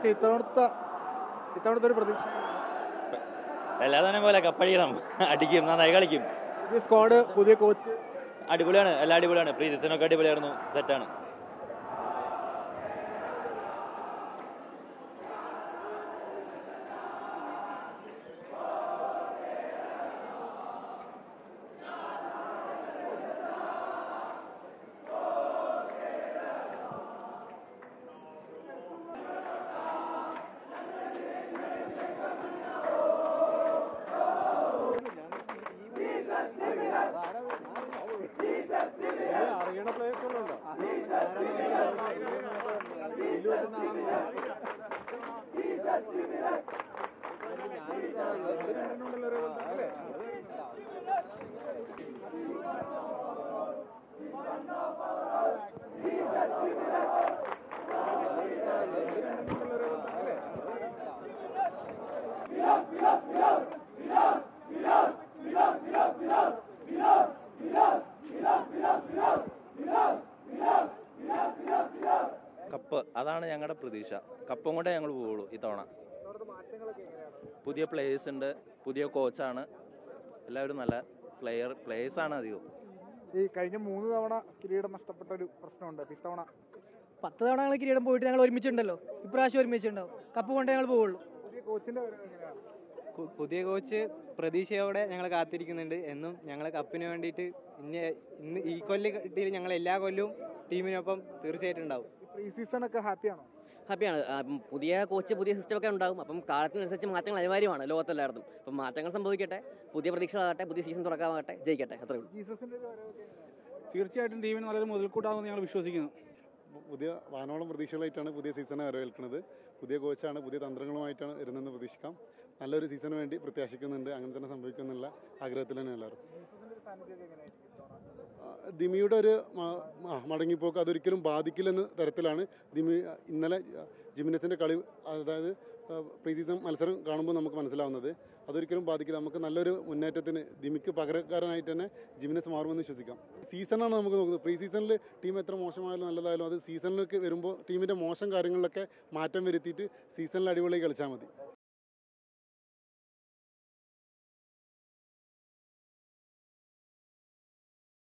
coach ഇത്തവണത്തെ ഇത്തവണത്തെ ഒരു പ്രതീക്ഷ എല്ലാ തന്നെ പോലെ കപ്പടിക്കണം അടിക്കും നന്നായി കളിക്കും പുതിയ സ്ക്വാഡ് പുതിയ കോച്ച് അടിപൊളിയാണ് എല്ലാം അടിപൊളിയാണ് പ്രീ സീസണൊക്കെ അടിപൊളിയായിരുന്നു സെറ്റാണ് അറിയണ പ്ലേയേഴ്സുകളുണ്ടോ കപ്പ് അതാണ് ഞങ്ങളുടെ പ്രതീക്ഷ കപ്പും കൊണ്ടേ ഞങ്ങൾ പോവുള്ളൂ ഇത്തവണ മാറ്റങ്ങളൊക്കെ എങ്ങനെയാണ് പുതിയ പ്ലേയേഴ്സ് ഉണ്ട് പുതിയ കോച്ചാണ് എല്ലാവരും നല്ല പ്ലെയർ പ്ലേയേഴ്സാണ് അധികം ഈ കഴിഞ്ഞ മൂന്ന് തവണ കിരീടം നഷ്ടപ്പെട്ട ഒരു പ്രശ്നമുണ്ട് അപ്പൊ ഇത്തവണ പത്ത് തവണ ഞങ്ങൾ കിരീടം പോയിട്ട് ഞങ്ങൾ ഒരുമിച്ചുണ്ടല്ലോ ഇപ്രാവശ്യം ഒരുമിച്ചുണ്ടാവും കപ്പ് കൊണ്ടേ ഞങ്ങൾ പോവുള്ളൂ പുതിയ കോച്ചിന്റെ വരവ് എങ്ങനെയാണ് കു- പുതിയ കോച്ച് പ്രതീക്ഷയോടെ ഞങ്ങൾ കാത്തിരിക്കുന്നുണ്ട് എന്നും ഞങ്ങൾ കപ്പിന് വേണ്ടിയിട്ട് ഇന്ന് ഇന്ന് ഈ കൊല്ലം കിട്ടിയിൽ ഞങ്ങൾ എല്ലാ കൊല്ലവും ടീമിനൊപ്പം തീർച്ചയായിട്ടും ഉണ്ടാവും ഈ പ്രീ സീസൺ ഒക്കെ ഹാപ്പിയാണോ ഹാപ്പിയാണ് ആ, ഉം, പുതിയ കോച്ച് പുതിയ സിസ്റ്റം ഒക്കെ ഉണ്ടാകും അപ്പം കാലത്തിനനുസരിച്ച് മാറ്റങ്ങൾ അനിവാര്യമാണ് ലോകത്തെല്ലായിടത്തും അപ്പം മാറ്റങ്ങൾ സംഭവിക്കട്ടെ പുതിയ പ്രതീക്ഷകളാകട്ടെ പുതിയ സീസൺ തുറക്കാമാകട്ടെ ജയിക്കട്ടെ അത്രേ ഉള്ളൂ ജീസസിന്റെ ഒരു വരവൊക്കെ എങ്ങനെയാണ് തീർച്ചയായിട്ടും ടീമിന് നല്ലൊരു മുതൽക്കൂട്ടാകുമെന്ന് ഞങ്ങൾ വിശ്വസിക്കുന്നു പുതിയ വാനോളം പ്രതീക്ഷകളായിട്ടാണ് പുതിയ സീസണെ വരവേൽക്കുന്നത് പുതിയ കോച്ചാണ് പുതിയ തന്ത്രങ്ങളുമായിട്ടാണ് വരുന്നതെന്ന് പ്രതീക്ഷിക്കാം നല്ലൊരു സീസണിന് വേണ്ടി പ്രത്യാശിക്കുന്നുണ്ട് അങ്ങനെ തന്നെ സംഭവിക്കുന്നുള്ള ആഗ്രഹത്തിൽ തന്നെ എല്ലാവരും ജീസസിന്റെ ഒരു സാന്നിധ്യമൊക്കെ എങ്ങനെയായിരിക്കും ഇത്തവണ ആ, ദിമിയുടെ ഒരു മ- മ- മടങ്ങിപ്പോക്ക് അതൊരിക്കലും ബാധിക്കില്ലെന്ന തരത്തിലാണ് ദിമി ഇന്നലെ ജിമിനസിൻ്റെ കളി അതായത് പ്രീ സീസൺ മത്സരം കാണുമ്പോൾ നമുക്ക് മനസ്സിലാവുന്നത് അതൊരിക്കലും ബാധിക്കില്ല നമുക്ക് നല്ലൊരു മുന്നേറ്റത്തിന് ദിമിക്ക് പകരക്കാരനായിട്ട് തന്നെ ജിമിനസ് മാറുമെന്ന് വിശ്വസിക്കാം സീസണാണ് നമുക്ക് നോക്കുന്നത് പ്രീ സീസണിൽ ടീം എത്ര മോശമായാലും നല്ലതായാലും അത് സീസണിലേക്ക് വരുമ്പോൾ ടീമിൻ്റെ മോശം കാര്യങ്ങളിലൊക്കെ മാറ്റം വരുത്തിയിട്ട് സീസണിൽ അടിപൊളി കളിച്ചാൽ മതി